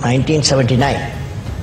1979.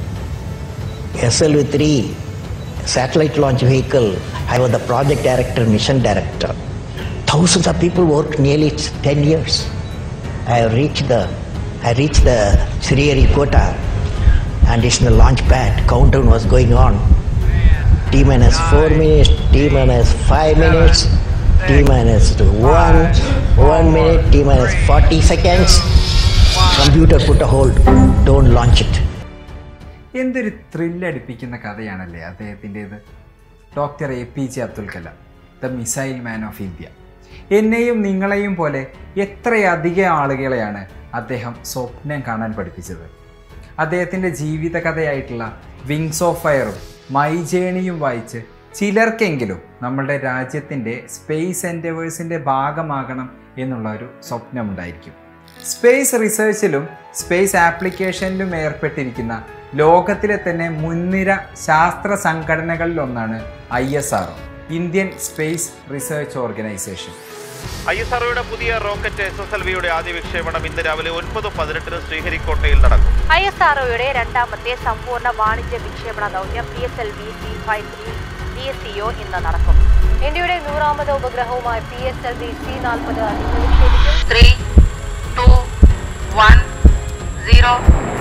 SLV-3 satellite launch vehicle, I was the project director, mission director. Thousands of people worked nearly 10 years. I reached the, I reached the Sriharikota and it's in the launch pad. Countdown was going on. T minus 4 minutes, T minus 5 minutes, T minus 1, 1 minute, T minus 40 seconds. Computer put a hold. Don't launch it. എന്തൊരു ത്രില്ലടിപ്പിക്കുന്ന കഥയാണല്ലേ അദ്ദേഹത്തിൻ്റേത് doctor A P J Abdul Kalam the missile man of India എന്നെയും നിങ്ങളെയും പോലെ എത്രയധികം ആളുകളെയാണ് അദ്ദേഹം സ്വപ്നം കാണാൻ പഠിപ്പിച്ചത് അദ്ദേഹത്തിൻ്റെ ജീവിതകഥയായിട്ടുള്ള വിങ്സ് ഓഫ് ഫയറും മൈ ജേണിയും വായിച്ച് ചിലർക്കെങ്കിലും നമ്മളുടെ രാജ്യത്തിൻ്റെ സ്പേസ് എൻഡവേഴ്സിൻ്റെ ഭാഗമാകണം എന്നുള്ള ഒരു സ്വപ്നമുണ്ടായിരിക്കും സ്പേസ് റിസർച്ചിലും സ്പേസ് ആപ്ലിക്കേഷനിലും ഏർപ്പെട്ടിരിക്കുന്ന ലോകത്തിലെ തന്നെ മുൻനിര ശാസ്ത്ര സംഘടനകളിലൊന്നാണ് I S R Indian space research organisation I S ആർഒയുടെ പുതിയ റോക്കറ്റ് എസ് എസ് എൽ വിയുടെ ആദ്യ വിക്ഷേപണം ഇന്ന് രാവിലെ ഒൻപത് പതിനെട്ടിന് ശ്രീഹരിക്കോട്ടയിൽ നടക്കും ഐ എസ് ആർഒയുടെ രണ്ടാമത്തെ സമ്പൂർണ്ണ വാണിജ്യ വിക്ഷേപണ ദൗത്യം P S L V C five three D S CO ഇന്ന് നടക്കും ഇന്ത്യയുടെ നൂറാമത് ഉപഗ്രഹവുമായി P S L V C നാൽപ്പത് ഇന്ന് വിക്ഷേപിക്കും ത്രീ ടു വൺ സീറോ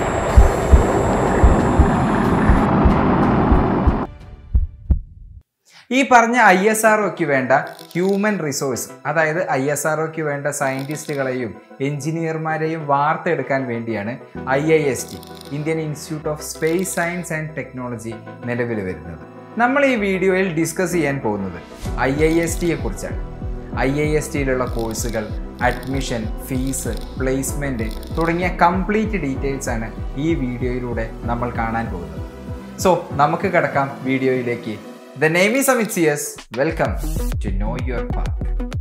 ഈ പറഞ്ഞ ഐ എസ് ആർ വേണ്ട ഹ്യൂമൻ റിസോഴ്സ് അതായത് ഐ എസ് ആർ വേണ്ട സയൻറ്റിസ്റ്റുകളെയും എഞ്ചിനീയർമാരെയും വാർത്തെടുക്കാൻ വേണ്ടിയാണ് I I S T Indian institute of space science and technology നിലവിൽ വരുന്നത് നമ്മൾ ഈ വീഡിയോയിൽ ഡിസ്കസ് ചെയ്യാൻ പോകുന്നത് ഐ ഐ എസ് ടിയെ കുറിച്ചാണ് ഐ ഐ എസ് ടിയിലുള്ള കോഴ്സുകൾ അഡ്മിഷൻ ഫീസ് പ്ലേസ്മെൻറ്റ് തുടങ്ങിയ കംപ്ലീറ്റ് ഡീറ്റെയിൽസ് ആണ് ഈ വീഡിയോയിലൂടെ നമ്മൾ കാണാൻ പോകുന്നത് സോ നമുക്ക് കിടക്കാം വീഡിയോയിലേക്ക് the name is Amit C S welcome to know your path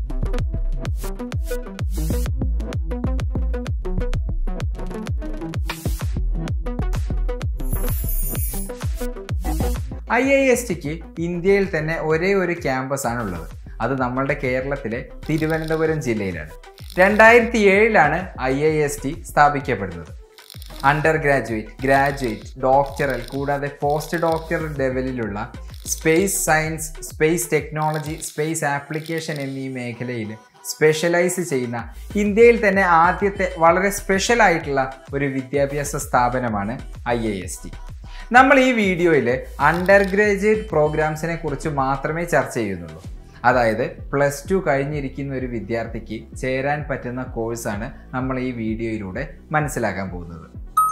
I I S ടിക്ക് ഇന്ത്യയിൽ തന്നെ ഒരേ ഒരു ക്യാമ്പസ് ആണ് ഉള്ളത് അത് നമ്മളുടെ കേരളത്തിലെ തിരുവനന്തപുരം ജില്ലയിലാണ് രണ്ടായിരത്തി ഏഴിലാണ് ഐ ഐ എസ് ടി സ്ഥാപിക്കപ്പെടുന്നത് അണ്ടർ ഗ്രാജുവേറ്റ് ഗ്രാജുവേറ്റ് ഡോക്ടറൽ കൂടാതെ പോസ്റ്റ് ഡോക്ടറൽ ലെവലിലുള്ള space science space technology space application എന്നീ മേഖലയിൽ സ്പെഷ്യലൈസ് ചെയ്യുന്ന ഇന്ത്യയിൽ തന്നെ ആദ്യത്തെ വളരെ സ്പെഷ്യൽ ആയിട്ടുള്ള ഒരു വിദ്യാഭ്യാസ സ്ഥാപനമാണ് ഐ ഐ എസ് ടി നമ്മൾ ഈ വീഡിയോയിൽ അണ്ടർ ഗ്രാജുവേറ്റ് പ്രോഗ്രാംസിനെ കുറിച്ച് മാത്രമേ ചർച്ച ചെയ്യുന്നുള്ളൂ അതായത് പ്ലസ് ടു കഴിഞ്ഞിരിക്കുന്ന ഒരു വിദ്യാർത്ഥിക്ക് ചേരാൻ പറ്റുന്ന കോഴ്സാണ് നമ്മൾ ഈ വീഡിയോയിലൂടെ മനസ്സിലാക്കാൻ പോകുന്നത്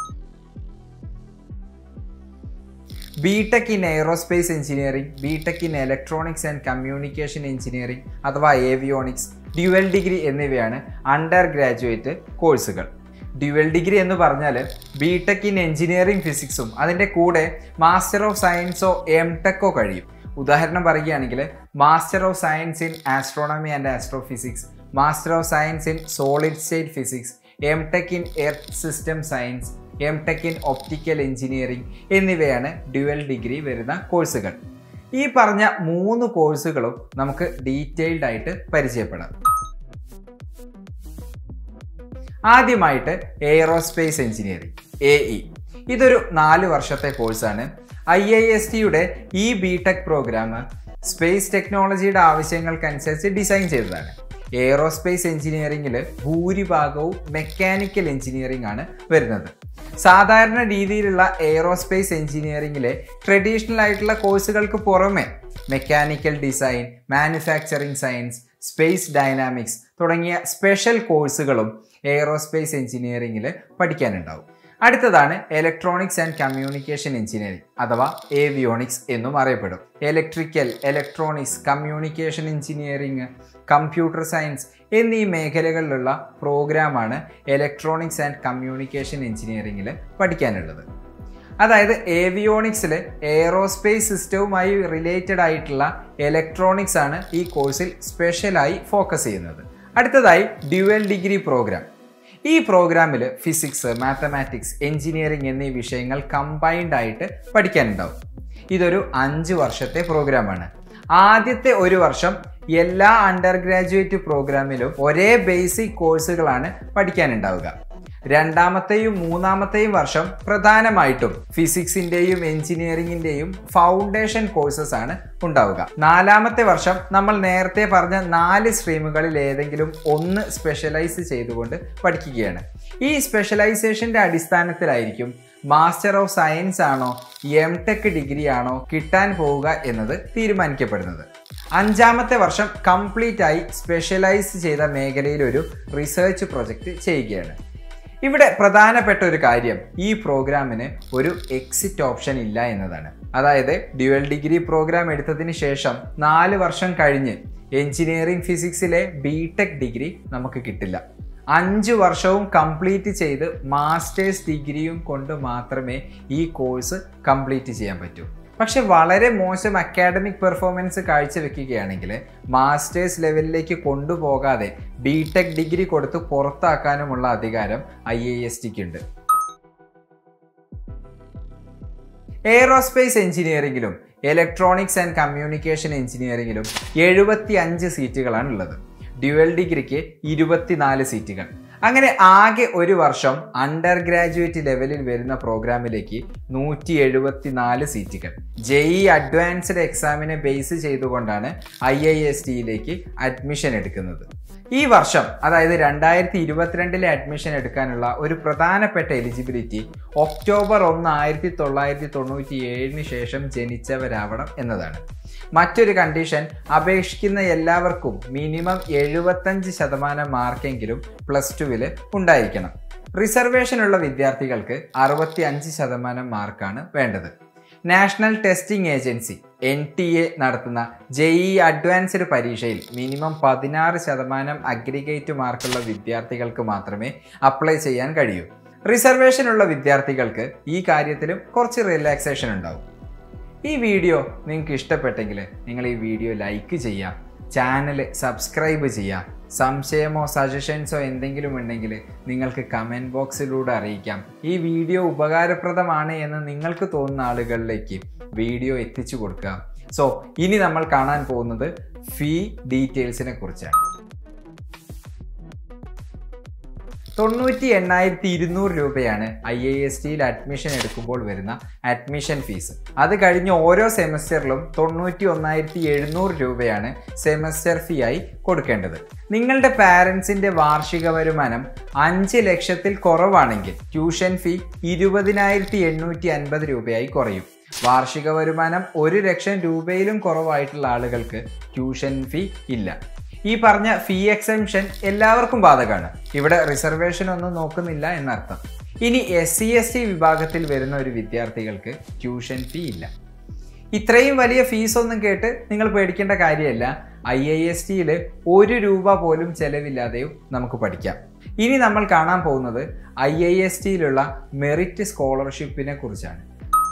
B tech in aerospace engineering B tech in electronics and communication engineering അഥവാ ഏവിയോണിക്സ് ഡ്യുവൽ ഡിഗ്രി എന്നിവയാണ് അണ്ടർ ഗ്രാജുവേറ്റ് കോഴ്സുകൾ ഡ്യുവൽ ഡിഗ്രി എന്ന് പറഞ്ഞാൽ ബി ടെക് ഇൻ എഞ്ചിനീയറിംഗ് ഫിസിക്സും അതിൻ്റെ കൂടെ മാസ്റ്റർ ഓഫ് സയൻസോ എം ടെക്കോ കഴിയും ഉദാഹരണം പറയുകയാണെങ്കിൽ master of science in astronomy and astrophysics master of science in solid state physics M tech in earth system science M tech in optical engineering എന്നിവയാണ് dual degree വരുന്ന കോഴ്സുകൾ ഈ പറഞ്ഞ മൂന്ന് കോഴ്സുകളും നമുക്ക് ഡീറ്റെയിൽഡ് ആയിട്ട് പരിചയപ്പെടാം ആദ്യമായിട്ട് എയറോസ്പേസ് എഞ്ചിനീയറിംഗ് എ ഇ ഇതൊരു നാല് വർഷത്തെ കോഴ്സാണ് ഐ ഐ എസ് ടിയുടെ ഈ ബി ടെക് പ്രോഗ്രാം സ്പേസ് ടെക്നോളജിയുടെ ആവശ്യങ്ങൾക്കനുസരിച്ച് ഡിസൈൻ ചെയ്തതാണ് എയറോസ്പേസ് എഞ്ചിനീയറിംഗിൽ ഭൂരിഭാഗവും മെക്കാനിക്കൽ എഞ്ചിനീയറിംഗ് ആണ് വരുന്നത് സാധാരണ രീതിയിലുള്ള എയറോസ്പേസ് എഞ്ചിനീയറിംഗിലെ ട്രഡീഷണൽ ആയിട്ടുള്ള കോഴ്സുകൾക്ക് പുറമെ mechanical design manufacturing science space dynamics തുടങ്ങിയ സ്പെഷ്യൽ കോഴ്സുകളും എയറോസ്പേസ് എഞ്ചിനീയറിംഗിൽ പഠിക്കാനുണ്ടാവും അടുത്തതാണ് ഇലക്ട്രോണിക്സ് ആൻഡ് കമ്മ്യൂണിക്കേഷൻ എഞ്ചിനീയറിംഗ് അഥവാ ഏവിയോണിക്സ് എന്നും അറിയപ്പെടും electrical electronics communication engineering computer science എന്നീ മേഖലകളിലുള്ള പ്രോഗ്രാമാണ് ഇലക്ട്രോണിക്സ് ആൻഡ് കമ്മ്യൂണിക്കേഷൻ എഞ്ചിനീയറിംഗിൽ പഠിക്കാനുള്ളത് അതായത് ഏവിയോണിക്സിൽ എയറോസ്പേസ് സിസ്റ്റവുമായി റിലേറ്റഡ് ആയിട്ടുള്ള ഇലക്ട്രോണിക്സ് ആണ് ഈ കോഴ്സിൽ സ്പെഷ്യലായി ഫോക്കസ് ചെയ്യുന്നത് അടുത്തതായി ഡ്യുവൽ ഡിഗ്രി പ്രോഗ്രാം ഈ പ്രോഗ്രാമിൽ ഫിസിക്സ് മാത്തമാറ്റിക്സ് എഞ്ചിനീയറിംഗ് എന്നീ വിഷയങ്ങൾ കമ്പൈൻഡ് ആയിട്ട് പഠിക്കാനുണ്ടാവും ഇതൊരു അഞ്ച് വർഷത്തെ പ്രോഗ്രാമാണ് ആദ്യത്തെ ഒരു വർഷം എല്ലാ അണ്ടർ ഗ്രാജുവേറ്റ് പ്രോഗ്രാമിലും ഒരേ ബേസിക് കോഴ്സുകളാണ് പഠിക്കാനുണ്ടാവുക രണ്ടാമത്തെയും മൂന്നാമത്തെയും വർഷം പ്രധാനമായിട്ടും ഫിസിക്സിന്റെയും എഞ്ചിനീയറിംഗിന്റെയും ഫൗണ്ടേഷൻ കോഴ്സസ് ആണ് ഉണ്ടാവുക നാലാമത്തെ വർഷം നമ്മൾ നേരത്തെ പറഞ്ഞ നാല് സ്ട്രീമുകളിൽ ഏതെങ്കിലും ഒന്ന് സ്പെഷ്യലൈസ് ചെയ്തുകൊണ്ട് പഠിക്കുകയാണ് ഈ സ്പെഷ്യലൈസേഷന്റെ അടിസ്ഥാനത്തിലായിരിക്കും മാസ്റ്റർ ഓഫ് സയൻസ് ആണോ എം ടെക് ഡിഗ്രി ആണോ കിട്ടാൻ പോവുക എന്നത് തീരുമാനിക്കപ്പെടുന്നത് അഞ്ചാമത്തെ വർഷം കംപ്ലീറ്റ് ആയി സ്പെഷ്യലൈസ് ചെയ്ത മേഖലയിൽ ഒരു റിസർച്ച് പ്രൊജക്റ്റ് ചെയ്യുകയാണ് ഇവിടെ പ്രധാനപ്പെട്ട ഒരു കാര്യം ഈ പ്രോഗ്രാമിന് ഒരു എക്സിറ്റ് ഓപ്ഷൻ ഇല്ല എന്നതാണ് അതായത് ഡ്യുവൽ ഡിഗ്രി പ്രോഗ്രാം എടുത്തതിന് ശേഷം നാല് വർഷം കഴിഞ്ഞ് എഞ്ചിനീയറിംഗ് ഫിസിക്സിലെ ബി ടെക് ഡിഗ്രി നമുക്ക് കിട്ടില്ല അഞ്ച് വർഷവും കംപ്ലീറ്റ് ചെയ്ത് മാസ്റ്റേഴ്സ് ഡിഗ്രിയും കൊണ്ട് മാത്രമേ ഈ കോഴ്സ് കംപ്ലീറ്റ് ചെയ്യാൻ പറ്റൂ പക്ഷെ വളരെ മോശം അക്കാഡമിക് പെർഫോമൻസ് കാഴ്ചവെക്കുകയാണെങ്കിൽ മാസ്റ്റേഴ്സ് ലെവലിലേക്ക് കൊണ്ടുപോകാതെ ബി ടെക് ഡിഗ്രി കൊടുത്ത് പുറത്താക്കാനുമുള്ള അധികാരം ഐ എ എസ് ടിക്ക് ഉണ്ട് എയറോസ്പേസ് എഞ്ചിനീയറിംഗിലും ഇലക്ട്രോണിക്സ് ആൻഡ് കമ്മ്യൂണിക്കേഷൻ എഞ്ചിനീയറിംഗിലും എഴുപത്തി അഞ്ച് സീറ്റുകളാണ് ഉള്ളത് ഡ്യുവൽ ഡിഗ്രിക്ക് ഇരുപത്തിനാല് സീറ്റുകൾ അങ്ങനെ ആകെ ഒരു വർഷം അണ്ടർ ഗ്രാജുവേറ്റ് ലെവലിൽ വരുന്ന പ്രോഗ്രാമിലേക്ക് നൂറ്റി എഴുപത്തിനാല് സീറ്റുകൾ ജെഇ അഡ്വാൻസ്ഡ് എക്സാമിനെ ബേസ് ചെയ്തുകൊണ്ടാണ് ഐ ഐ എസ് ടിയിലേക്ക് അഡ്മിഷൻ എടുക്കുന്നത് ഈ വർഷം അതായത് രണ്ടായിരത്തി ഇരുപത്തിരണ്ടിലെ അഡ്മിഷൻ എടുക്കാനുള്ള ഒരു പ്രധാനപ്പെട്ട എലിജിബിലിറ്റി ഒക്ടോബർ ഒന്ന് ആയിരത്തി തൊള്ളായിരത്തി തൊണ്ണൂറ്റി ഏഴിന് ശേഷം ജനിച്ചവരാവണം എന്നതാണ് മറ്റൊരു കണ്ടീഷൻ അപേക്ഷിക്കുന്ന എല്ലാവർക്കും മിനിമം എഴുപത്തഞ്ച് ശതമാനം മാർക്കെങ്കിലും പ്ലസ് ടുവിൽ ഉണ്ടായിരിക്കണം റിസർവേഷൻ ഉള്ള വിദ്യാർത്ഥികൾക്ക് അറുപത്തി അഞ്ച് ശതമാനം മാർക്കാണ് വേണ്ടത് national testing agency N T A നടത്തുന്ന ജെഇ അഡ്വാൻസ്ഡ് പരീക്ഷയിൽ മിനിമം പതിനാറ് ശതമാനം അഗ്രിഗേറ്റ് മാർക്കുള്ള വിദ്യാർത്ഥികൾക്ക് മാത്രമേ അപ്ലൈ ചെയ്യാൻ കഴിയൂ റിസർവേഷൻ ഉള്ള വിദ്യാർത്ഥികൾക്ക് ഈ കാര്യത്തിലും കുറച്ച് റിലാക്സേഷൻ ഉണ്ടാവും ഈ വീഡിയോ നിങ്ങൾക്ക് ഇഷ്ടപ്പെട്ടെങ്കിൽ നിങ്ങൾ ഈ വീഡിയോ ലൈക്ക് ചെയ്യാം ചാനൽ സബ്സ്ക്രൈബ് ചെയ്യാം സംശയമോ സജഷൻസോ എന്തെങ്കിലും ഉണ്ടെങ്കിൽ നിങ്ങൾക്ക് കമൻറ്റ് ബോക്സിലൂടെ അറിയിക്കാം ഈ വീഡിയോ ഉപകാരപ്രദമാണ് എന്ന് നിങ്ങൾക്ക് തോന്നുന്ന ആളുകളിലേക്ക് വീഡിയോ എത്തിച്ചു കൊടുക്കുക സോ ഇനി നമ്മൾ കാണാൻ പോകുന്നത് ഫീ ഡീറ്റെയിൽസിനെ കുറിച്ചാണ് തൊണ്ണൂറ്റി എണ്ണായിരത്തി ഇരുന്നൂറ് രൂപയാണ് ഐ എ എസ് ടിയിൽ അഡ്മിഷൻ എടുക്കുമ്പോൾ വരുന്ന അഡ്മിഷൻ ഫീസ് അത് കഴിഞ്ഞ് ഓരോ സെമസ്റ്ററിലും തൊണ്ണൂറ്റി ഒന്നായിരത്തി എഴുന്നൂറ് രൂപയാണ് സെമസ്റ്റർ ഫീ ആയി കൊടുക്കേണ്ടത് നിങ്ങളുടെ പാരൻസിന്റെ വാർഷിക വരുമാനം അഞ്ച് ലക്ഷത്തിൽ കുറവാണെങ്കിൽ ട്യൂഷൻ ഫീ ഇരുപതിനായിരത്തി എണ്ണൂറ്റി അൻപത് രൂപയായി കുറയും വാർഷിക വരുമാനം ഒരു ലക്ഷം രൂപയിലും കുറവായിട്ടുള്ള ആളുകൾക്ക് ട്യൂഷൻ ഫീ ഇല്ല ഈ പറഞ്ഞ ഫീ എക്സംഷൻ എല്ലാവർക്കും ബാധകമാണ് ഇവിടെ റിസർവേഷൻ ഒന്നും നോക്കുന്നില്ല എന്നർത്ഥം ഇനി എസ് സി എസ് ടി വിഭാഗത്തിൽ വരുന്ന ഒരു വിദ്യാർത്ഥികൾക്ക് ട്യൂഷൻ ഫീ ഇല്ല ഇത്രയും വലിയ ഫീസ് ഒന്നും കേട്ട് നിങ്ങൾ പേടിക്കേണ്ട കാര്യമല്ല ഐ ഐ എസ് ടിയിൽ ഒരു രൂപ പോലും ചെലവില്ലാതെയും നമുക്ക് പഠിക്കാം ഇനി നമ്മൾ കാണാൻ പോകുന്നത് ഐ ഐ എസ് ടിയിലുള്ള മെറിറ്റ് സ്കോളർഷിപ്പിനെ കുറിച്ചാണ്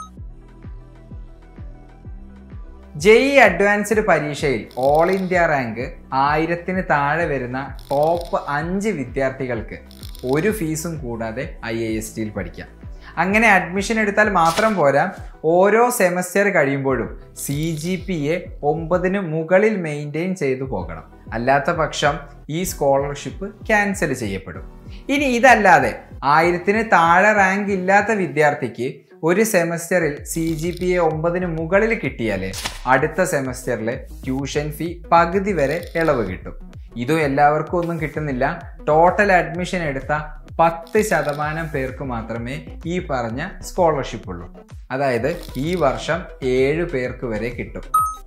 ജെഇ അഡ്വാൻസ്ഡ് പരീക്ഷയിൽ ഓൾ ഇന്ത്യ റാങ്ക് ആയിരത്തിന് താഴെ വരുന്ന ടോപ്പ് അഞ്ച് വിദ്യാർത്ഥികൾക്ക് ഒരു ഫീസും കൂടാതെ ഐ എ എസ് ടിയിൽ പഠിക്കാം അങ്ങനെ അഡ്മിഷൻ എടുത്താൽ മാത്രം പോരാ ഓരോ സെമസ്റ്റർ കഴിയുമ്പോഴും സി ജി പി എ ഒമ്പതിന് മുകളിൽ മെയിൻറ്റെയിൻ ചെയ്തു പോകണം അല്ലാത്ത പക്ഷം ഈ സ്കോളർഷിപ്പ് ക്യാൻസൽ ചെയ്യപ്പെടും ഇനി ഇതല്ലാതെ ആയിരത്തിന് താഴെ റാങ്ക് ഇല്ലാത്ത വിദ്യാർത്ഥിക്ക് ഒരു സെമസ്റ്ററിൽ സി ജി പി എ ഒമ്പതിന് മുകളിൽ കിട്ടിയാൽ അടുത്ത സെമസ്റ്ററിൽ ട്യൂഷൻ ഫീ പകുതി വരെ ഇളവ് കിട്ടും ഇതും എല്ലാവർക്കും ഒന്നും കിട്ടുന്നില്ല ടോട്ടൽ അഡ്മിഷൻ എടുത്ത പത്ത് ശതമാനം പേർക്ക് മാത്രമേ ഈ പറഞ്ഞ സ്കോളർഷിപ്പ് ഉള്ളൂ അതായത് ഈ വർഷം ഏഴ് പേർക്ക് വരെ കിട്ടും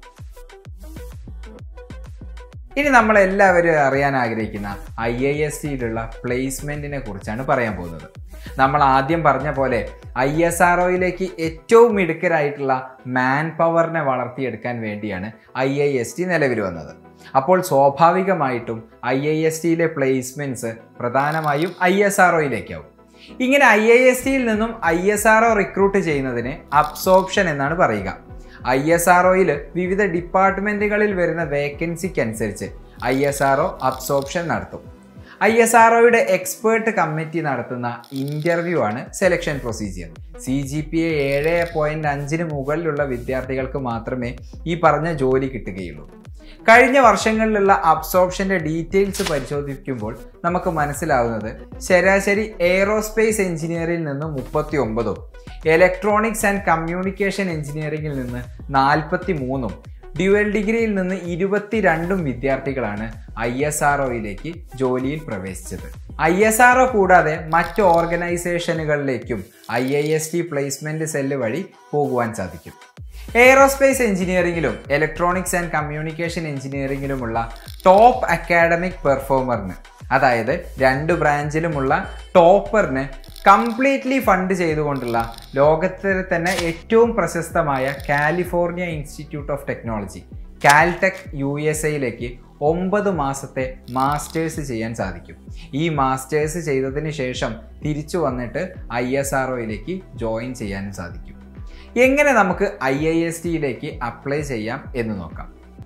ഇനി നമ്മൾ എല്ലാവരും അറിയാൻ ആഗ്രഹിക്കുന്ന ഐ ഐ എസ് സിയിലുള്ള പ്ലേസ്മെന്റിനെ കുറിച്ചാണ് പറയാൻ പോകുന്നത് നമ്മൾ ആദ്യം പറഞ്ഞ പോലെ ഐ എസ് ആർ ഒയിലേക്ക് ഏറ്റവും മിടുക്കരായിട്ടുള്ള മാൻ പവറിനെ വളർത്തിയെടുക്കാൻ വേണ്ടിയാണ് ഐ ഐ എസ് ടി നിലവിൽ വന്നത് അപ്പോൾ സ്വാഭാവികമായിട്ടും ഐ ഐ എസ് ടിയിലെ പ്ലേസ്മെന്റ്സ് പ്രധാനമായും ഐ എസ് ആർ ഒയിലേക്കാവും ഇങ്ങനെ ഐ ഐ എസ് ടിയിൽ നിന്നും I S R O recruit ചെയ്യുന്നതിന് അബ്സോർപ്ഷൻ എന്നാണ് പറയുക ഐ എസ് ആർ ഒയിൽ വിവിധ ഡിപ്പാർട്ട്മെന്റുകളിൽ വരുന്ന വേക്കൻസിക്ക് അനുസരിച്ച് I S R O absorption നടത്തും ഐ എസ് ആർ ഒയുടെ എക്സ്പേർട്ട് കമ്മിറ്റി നടത്തുന്ന ഇന്റർവ്യൂ ആണ് selection procedure C G P A ഏഴ് പോയിന്റ് അഞ്ചിന് മുകളിലുള്ള വിദ്യാർത്ഥികൾക്ക് മാത്രമേ ഈ പറഞ്ഞ ജോലി കിട്ടുകയുള്ളൂ കഴിഞ്ഞ വർഷങ്ങളിലുള്ള അബ്സോർപ്ഷന്റെ ഡീറ്റെയിൽസ് പരിശോധിക്കുമ്പോൾ നമുക്ക് മനസ്സിലാവുന്നത് ശരാശരി എയ്റോസ്പേസ് എഞ്ചിനീയറിംഗിൽ നിന്ന് മുപ്പത്തി ഒമ്പതും ഇലക്ട്രോണിക്സ് ആൻഡ് കമ്മ്യൂണിക്കേഷൻ എഞ്ചിനീയറിംഗിൽ നിന്ന് നാൽപ്പത്തി മൂന്നും ഡ്യുവൽ ഡിഗ്രിയിൽ നിന്ന് ഇരുപത്തിരണ്ടും വിദ്യാർത്ഥികളാണ് ഐ എസ് ആർ ഒയിലേക്ക് ജോലിയിൽ പ്രവേശിച്ചത് ഐ എസ് ആർ ഒ കൂടാതെ മറ്റ് ഓർഗനൈസേഷനുകളിലേക്കും I I S T placement cell വഴി പോകുവാൻ സാധിക്കും എയ്റോസ്പേസ് എഞ്ചിനീയറിംഗിലും ഇലക്ട്രോണിക്സ് ആൻഡ് കമ്മ്യൂണിക്കേഷൻ എഞ്ചിനീയറിംഗിലുമുള്ള ടോപ്പ് അക്കാഡമിക് പെർഫോമറിന് അതായത് രണ്ട് ബ്രാഞ്ചിലുമുള്ള ടോപ്പറിന് കംപ്ലീറ്റ്ലി ഫണ്ട് ചെയ്തുകൊണ്ടുള്ള ലോകത്തിലെ തന്നെ ഏറ്റവും പ്രശസ്തമായ California institute of technology Caltech U S എയിലേക്ക് ഒമ്പത് മാസത്തെ മാസ്റ്റേഴ്സ് ചെയ്യാൻ സാധിക്കും ഈ മാസ്റ്റേഴ്സ് ചെയ്തതിന് ശേഷം തിരിച്ചു വന്നിട്ട് ഐ എസ് ആർ ഒയിലേക്ക് ജോയിൻ ചെയ്യാനും സാധിക്കും എങ്ങനെ നമുക്ക് ഐ ഐ എസ് ടിയിലേക്ക് അപ്ലൈ ചെയ്യാം എന്ന് നോക്കാം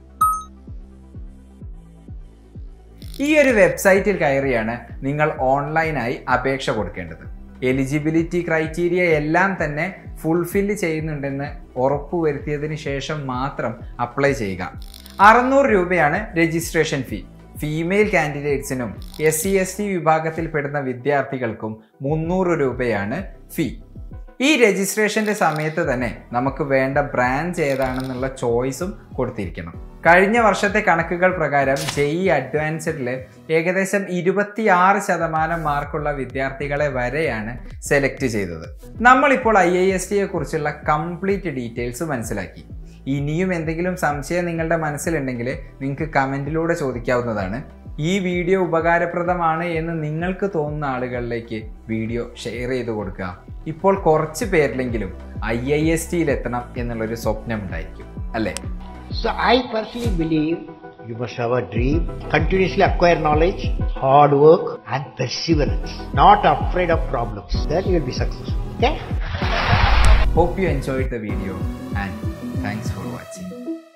ഈ ഒരു വെബ്സൈറ്റിൽ കയറിയാണ് നിങ്ങൾ ഓൺലൈനായി അപേക്ഷ കൊടുക്കേണ്ടത് എലിജിബിലിറ്റി ക്രൈറ്റീരിയ എല്ലാം തന്നെ ഫുൾഫില്ല് ചെയ്യുന്നുണ്ടെന്ന് ഉറപ്പുവരുത്തിയതിന് ശേഷം മാത്രം അപ്ലൈ ചെയ്യുക അറുന്നൂറ് രൂപയാണ് രജിസ്ട്രേഷൻ ഫീ ഫീമെയിൽ കാൻഡിഡേറ്റ്സിനും എസ് സി എസ് ടി വിഭാഗത്തിൽപ്പെടുന്ന വിദ്യാർത്ഥികൾക്കും മുന്നൂറ് രൂപയാണ് ഫീ ഈ രജിസ്ട്രേഷന്റെ സമയത്ത് തന്നെ നമുക്ക് വേണ്ട ബ്രാഞ്ച് ഏതാണെന്നുള്ള ചോയ്സും കൊടുത്തിരിക്കണം കഴിഞ്ഞ വർഷത്തെ കണക്കുകൾ പ്രകാരം ജെഇ അഡ്വാൻസ്ഡിൽ ഏകദേശം ഇരുപത്തിയാറ് ശതമാനം മാർക്കുള്ള വിദ്യാർത്ഥികളെ വരെയാണ് സെലക്ട് ചെയ്തത് നമ്മളിപ്പോൾ ഐ ഐ എസ് ടിയെ കുറിച്ചുള്ള കംപ്ലീറ്റ് ഡീറ്റെയിൽസ് മനസ്സിലാക്കി ഇനിയും എന്തെങ്കിലും സംശയം നിങ്ങളുടെ മനസ്സിലുണ്ടെങ്കിൽ നിങ്ങൾക്ക് കമൻറ്റിലൂടെ ചോദിക്കാവുന്നതാണ് ഈ വീഡിയോ ഉപകാരപ്രദമാണ് എന്ന് നിങ്ങൾക്ക് തോന്നുന്ന ആളുകളിലേക്ക് വീഡിയോ ഷെയർ ചെയ്ത് കൊടുക്കുക ഇപ്പോൾ കുറച്ച് പേരിലെങ്കിലും ഐ ഐ എസ് ടിയിൽ എത്തണം എന്നുള്ളൊരു സ്വപ്നം ഉണ്ടായിരിക്കും അല്ലേ So I personally believe you must have a dream, continuously acquire knowledge, hard work and perseverance. Not afraid of problems. Then you will be successful. Okay? Hope you enjoyed the video and thanks for watching.